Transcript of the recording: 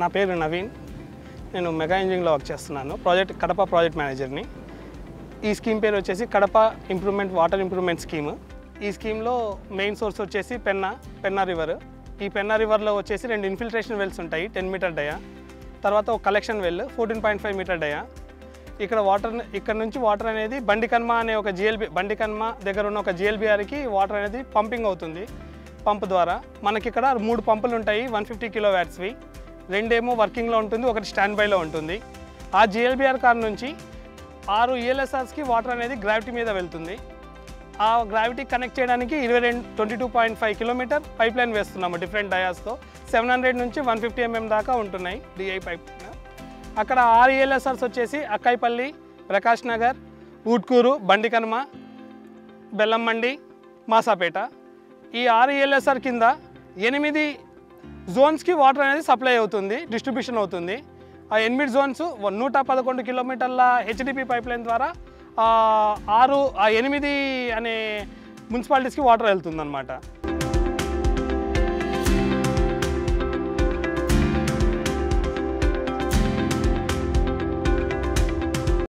నా పేరు నవీన్ నేను మెగా ఇంజినింగ్లో వర్క్ చేస్తున్నాను ప్రాజెక్ట్ కడప ప్రాజెక్ట్ మేనేజర్ని ఈ స్కీమ్ పేరు వచ్చేసి Kadapa improvement water improvement scheme ఈ స్కీమ్లో మెయిన్ సోర్స్ వచ్చేసి పెన్నా పెన్నా రివర్ ఈ పెన్నా రివర్లో వచ్చేసి రెండు ఇన్ఫిల్ట్రేషన్ వెల్స్ ఉంటాయి టెన్ మీటర్ డయా తర్వాత ఒక collection well fourteen point five metre dia ఇక్కడ వాటర్ ఇక్కడ నుంచి వాటర్ అనేది బండికన్మ అనే ఒక జిఎల్బి బండికన్మ దగ్గర ఉన్న ఒక జిఎల్బిఆర్కి వాటర్ అనేది పంపింగ్ అవుతుంది పంప్ ద్వారా మనకి ఇక్కడ మూడు పంపులు ఉంటాయి వన్ ఫిఫ్టీ కిలో వ్యాట్స్వి రెండేమో వర్కింగ్లో ఉంటుంది ఒకటి స్టాండ్ బైలో ఉంటుంది ఆ జిఎల్బిఆర్ కార్ నుంచి ఆరు ఈఎల్ఎస్ఆర్స్కి వాటర్ అనేది గ్రావిటీ మీద వెళ్తుంది ఆ గ్రావిటీ కనెక్ట్ చేయడానికి ఇరవై రెండు twenty two point five kilometre pipeline వేస్తున్నాము డిఫరెంట్ డయాస్తో సెవెన్ హండ్రెడ్ నుంచి వన్ ఫిఫ్టీ ఎంఎం దాకా ఉంటున్నాయి డిఐ పైప్ అక్కడ ఆరు ఈఎల్ఎస్ఆర్స్ వచ్చేసి అక్కాయిపల్లి ప్రకాష్ నగర్ ఊట్కూరు బండికన్మ బెల్లంమండి మాసాపేట ఈ ఆరు ఈఎల్ఎస్ఆర్ కింద ఎనిమిది జోన్స్కి వాటర్ అనేది సప్లై అవుతుంది డిస్ట్రిబ్యూషన్ అవుతుంది ఆ ఎనిమిది జోన్స్ నూట పదకొండు కిలోమీటర్ల హెచ్డిపి పైప్ లైన్ ద్వారా ఆ ఆరు ఆ ఎనిమిది అనే మున్సిపాలిటీస్కి వాటర్ వెళ్తుందన్నమాట